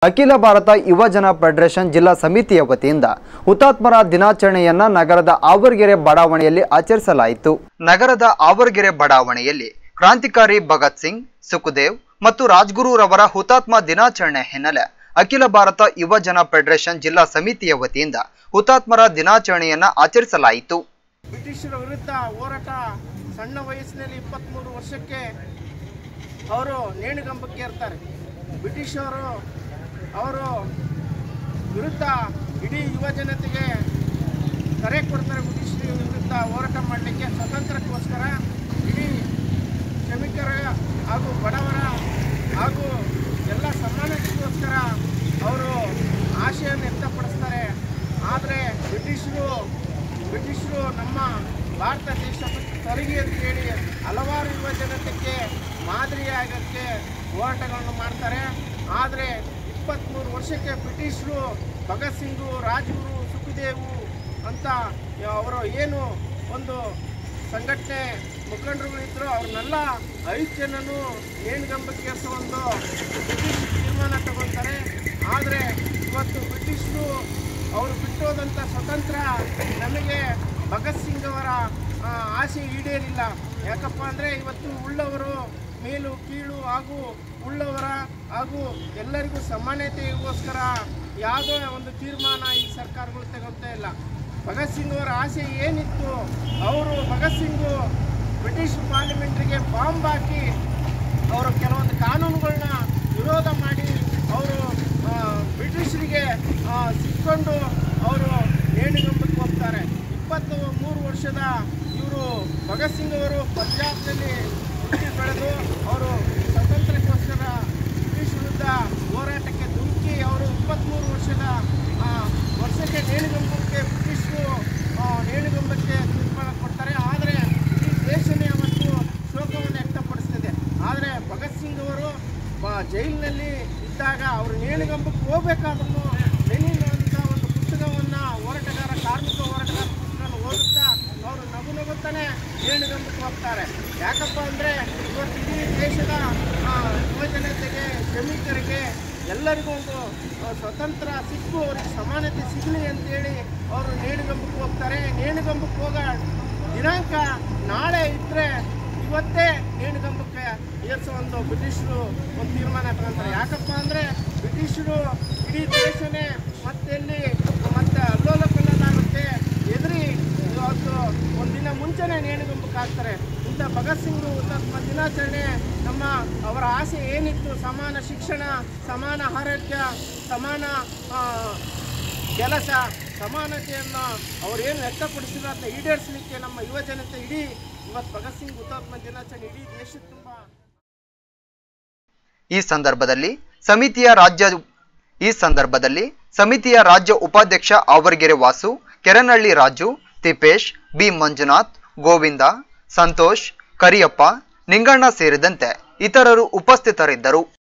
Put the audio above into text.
ಅಖಿಲ ಭಾರತ ಯುವಜನ ಫೆಡರೇಷನ್ ಜಿಲ್ಲಾ ಸಮಿತಿಯ ವತಿಯಿಂದ ಹುತಾತ್ಮರ ದಿನಾಚರಣೆಯನ್ನ ನಗರದ ಆವರ್ಗೆರೆ ಬಡಾವಣೆಯಲ್ಲಿ ಆಚರಿಸಲಾಯಿತು ನಗರದ ಆವರ್ಗೆರೆ ಬಡಾವಣೆಯಲ್ಲಿ ಕ್ರಾಂತಿಕಾರಿ ಭಗತ್ ಸಿಂಗ್ ಸುಖದೇವ್ ಮತ್ತು ರಾಜ್ಗುರುರವರ ಹುತಾತ್ಮ ದಿನಾಚರಣೆ ಹಿನ್ನೆಲೆ ಅಖಿಲ ಭಾರತ ಯುವಜನ ಫೆಡರೇಷನ್ ಜಿಲ್ಲಾ ಸಮಿತಿಯ ವತಿಯಿಂದ ಹುತಾತ್ಮರ ದಿನಾಚರಣೆಯನ್ನ ಆಚರಿಸಲಾಯಿತು ಬ್ರಿಟಿಷರ ವಿರುದ್ಧ ಹೋರಾಟ ಸಣ್ಣ ವಯಸ್ಸಿನಲ್ಲಿ ಇಪ್ಪತ್ತ್ಮೂರು ವರ್ಷಕ್ಕೆ ಅವರು ನೇಣುಗಂಬಕ್ಕೆ ಇರ್ತಾರೆ ಬ್ರಿಟಿಷರು ಅವರು ವಿರುದ್ಧ ಇಡೀ ಯುವ ಜನತೆಗೆ ಕರೆ ಕೊಡ್ತಾರೆ ಬ್ರಿಟಿಷರ ವಿರುದ್ಧ ಹೋರಾಟ ಮಾಡಲಿಕ್ಕೆ ಸ್ವತಂತ್ರಕ್ಕೋಸ್ಕರ ಇಡೀ ಶ್ರಮಿಕರ ಹಾಗೂ ಬಡವರ ಹಾಗೂ ಎಲ್ಲ ಸಮಾನತೆಗೋಸ್ಕರ ಅವರು ಆಶೆಯನ್ನು ವ್ಯಕ್ತಪಡಿಸ್ತಾರೆ ಆದರೆ ಬ್ರಿಟಿಷರು ಬ್ರಿಟಿಷರು ನಮ್ಮ ಭಾರತ ದೇಶ ಬಿಟ್ಟು ತೊಲಗಿ ಅಂತೇಳಿ ಹಲವಾರು ಯುವ ಜನತೆಗೆ ಮಾದರಿಯಾಗಕ್ಕೆ ಹೋರಾಟಗಳನ್ನು ಮಾಡ್ತಾರೆ ಆದರೆ ಇಪ್ಪತ್ತ್ಮೂರು ವರ್ಷಕ್ಕೆ ಬ್ರಿಟಿಷರು ಭಗತ್ ಸಿಂಗು ರಾಜ್ಗುರು ಸುಖದೇವು ಅಂತ ಅವರು ಏನು ಒಂದು ಸಂಘಟನೆ ಮುಖಂಡರುಗಳಿದ್ರು ಅವ್ರನ್ನೆಲ್ಲ ಐದು ಜನನು ನೇಣುಗಂಬಕ್ಕೆ ಏರಿಸೋ ಒಂದು ಬ್ರಿಟಿಷ್ ತೀರ್ಮಾನ ತಗೊಳ್ತಾರೆ ಆದರೆ ಇವತ್ತು ಬ್ರಿಟಿಷರು ಅವರು ಬಿಟ್ಟೋದಂಥ ಸ್ವತಂತ್ರ ನಮಗೆ ಭಗತ್ ಸಿಂಗ್ ಅವರ ಆ, ಆಸೆ ಈಡೇರಿಲ್ಲ ಯಾಕಪ್ಪ ಅಂದರೆ ಇವತ್ತು ಉಳ್ಳವರು ಮೇಲು ಕೀಳು ಹಾಗೂ ಉಳ್ಳವರ ಹಾಗೂ ಎಲ್ಲರಿಗೂ ಸಮಾನತೆಗೋಸ್ಕರ ಯಾವುದೋ ಒಂದು ತೀರ್ಮಾನ ಈ ಸರ್ಕಾರಗಳು ತಗೊಳ್ತಾ ಇಲ್ಲ ಭಗತ್ ಸಿಂಗ್ ಅವರ ಆಸೆ ಏನಿತ್ತು ಅವರು ಭಗತ್ ಸಿಂಗು ಬ್ರಿಟಿಷ್ ಪಾರ್ಲಿಮೆಂಟ್ರಿಗೆ ಬಾಂಬ್ ಹಾಕಿ ಅವರು ಕೆಲವೊಂದು ಕಾನೂನುಗಳನ್ನ ವಿರೋಧ ಮಾಡಿ ಅವರು ಬ್ರಿಟಿಷರಿಗೆ ಆ, ಸಿಕ್ಕೊಂಡು ಅವರು ನೇಣಿಗಂಬಕ್ಕೆ ಹೋಗ್ತಾರೆ ಇಪ್ಪತ್ತು ಮೂರು ವರ್ಷದ ಇವರು ಭಗತ್ ಸಿಂಗ್ ಅವರು ಪಂಜಾಬ್ನಲ್ಲಿ ಹುಟ್ಟಿ ಬೆಳೆದು ಅವರು ಸ್ವತಂತ್ರಕ್ಕೋಸ್ಕರ ಬ್ರಿಟಿಷ್ ವಿರುದ್ಧ ಹೋರಾಟಕ್ಕೆ ಧುಮುಕಿ ಅವರು ಇಪ್ಪತ್ತ್ಮೂರು ವರ್ಷದ ಆ, ವರ್ಷಕ್ಕೆ ನೇಣಿಗಂಬಕ್ಕೆ ಬ್ರಿಟಿಷರು ಆ, ನೇಣಿಗಂಬಕ್ಕೆ ತೀರ್ಮಾನ ಕೊಡ್ತಾರೆ ಆದರೆ ಈ ದೇಶನೇ ಅವತ್ತು ಶೋಕವನ್ನು ವ್ಯಕ್ತಪಡಿಸ್ತಿದೆ ಆದರೆ ಭಗತ್ ಸಿಂಗ್ ಅವರು ಬ- ಜೈಲಿನಲ್ಲಿ ಇದ್ದಾಗ ಅವರು ನೇಣಿಗಂಬಕ್ಕೆ ಹೋಗ್ಬೇಕಾದ್ರೂ ಲೆನಿನ್ ಅಂತ ಒಂದು ಪುಸ್ತಕವನ್ನು ಹೋರಾಟಗಾರ ಕಾರ್ಮಿಕ ಹೋರಾಟಗಾರ ಪುಸ್ತಕವನ್ನು ಓದುತ್ತಾ ಅವರು ನಗು ನಗುತ್ತಾನೆ ನೇಣಿಗಂಬಕ್ಕೆ ಹೋಗ್ತಾರೆ ಯಾಕಪ್ಪ ಅಂದರೆ ಇವತ್ತು ಇಡೀ ದೇಶದ ಆ, ಯುವ ಜನತೆಗೆ ಶ್ರಮಿಕರಿಗೆ ಎಲ್ಲರಿಗೂ ಒಂದು ಆ, ಸ್ವತಂತ್ರ ಸಿಕ್ಕು ಅವ್ರಿಗೆ ಸಮಾನತೆ ಸಿಗಲಿ ಅಂತೇಳಿ ಅವರು ನೇಣಿಗಂಬಕ್ಕೆ ಹೋಗ್ತಾರೆ ನೇಣಿಗಂಬಕ್ಕೆ ಹೋಗೋ ದಿನಾಂಕ ನಾಳೆ ಇದ್ದರೆ ಇವತ್ತೇ ನೇಣುಗಂಬಕ್ಕೆ ಏರಿಸೋ ಒಂದು ಬ್ರಿಟಿಷರು ಒಂದು ತೀರ್ಮಾನ ತಗೊಂತಾರೆ ಯಾಕಪ್ಪ ಅಂದರೆ ಬ್ರಿಟಿಷರು ಇಡೀ ದೇಶನೇ ಮತ್ತೆಲ್ಲಿ ಮತ್ತೆ ಅಲ್ಲೋಲ ಕಲ್ಲಲಾಗುತ್ತೆ ಎದುರಿ ಇವತ್ತು ಒಂದಿನ ಮುಂಚೆನೇ ನೇಣುಗಂಬಕ್ಕೆ ಹಾಕ್ತಾರೆ ಇಂಥ ಭಗತ್ ಸಿಂಗ್ ಹುತಾತ್ಮ ದಿನಾಚರಣೆ ನಮ್ಮ ಅವರ ಆಸೆ ಏನಿತ್ತು ಸಮಾನ ಶಿಕ್ಷಣ ಸಮಾನ ಆರೋಗ್ಯ ಸಮಾನ ಆ, ಕೆಲಸ ಸಮಾನತೆಯನ್ನು ಅವರೇನು ವ್ಯಕ್ತಪಡಿಸಿದ್ರು ಅದನ್ನ ಈಡೇರಿಸಲಿಕ್ಕೆ ನಮ್ಮ ಯುವ ಜನತೆ ಇಡೀ ಇವತ್ತು ಭಗತ್ ಸಿಂಗ್ ಹುತಾತ್ಮ ದಿನಾಚರಣೆ ಇಡೀ ದೇಶದ ತುಂಬ ಈ ಸಂದರ್ಭದಲ್ಲಿ ಸಮಿತಿಯ ರಾಜ್ಯ ಈ ಸಂದರ್ಭದಲ್ಲಿ ಸಮಿತಿಯ ರಾಜ್ಯ ಉಪಾಧ್ಯಕ್ಷ ಆವರ್ಗೆರೆ ವಾಸು ಕೆರನಹಳ್ಳಿ ರಾಜು ತಿಪೇಶ್ ಬಿ ಮಂಜುನಾಥ್ ಗೋವಿಂದ ಸಂತೋಷ್ ಕರಿಯಪ್ಪ ನಿಂಗಣ್ಣ ಸೇರಿದಂತೆ ಇತರರು ಉಪಸ್ಥಿತರಿದ್ದರು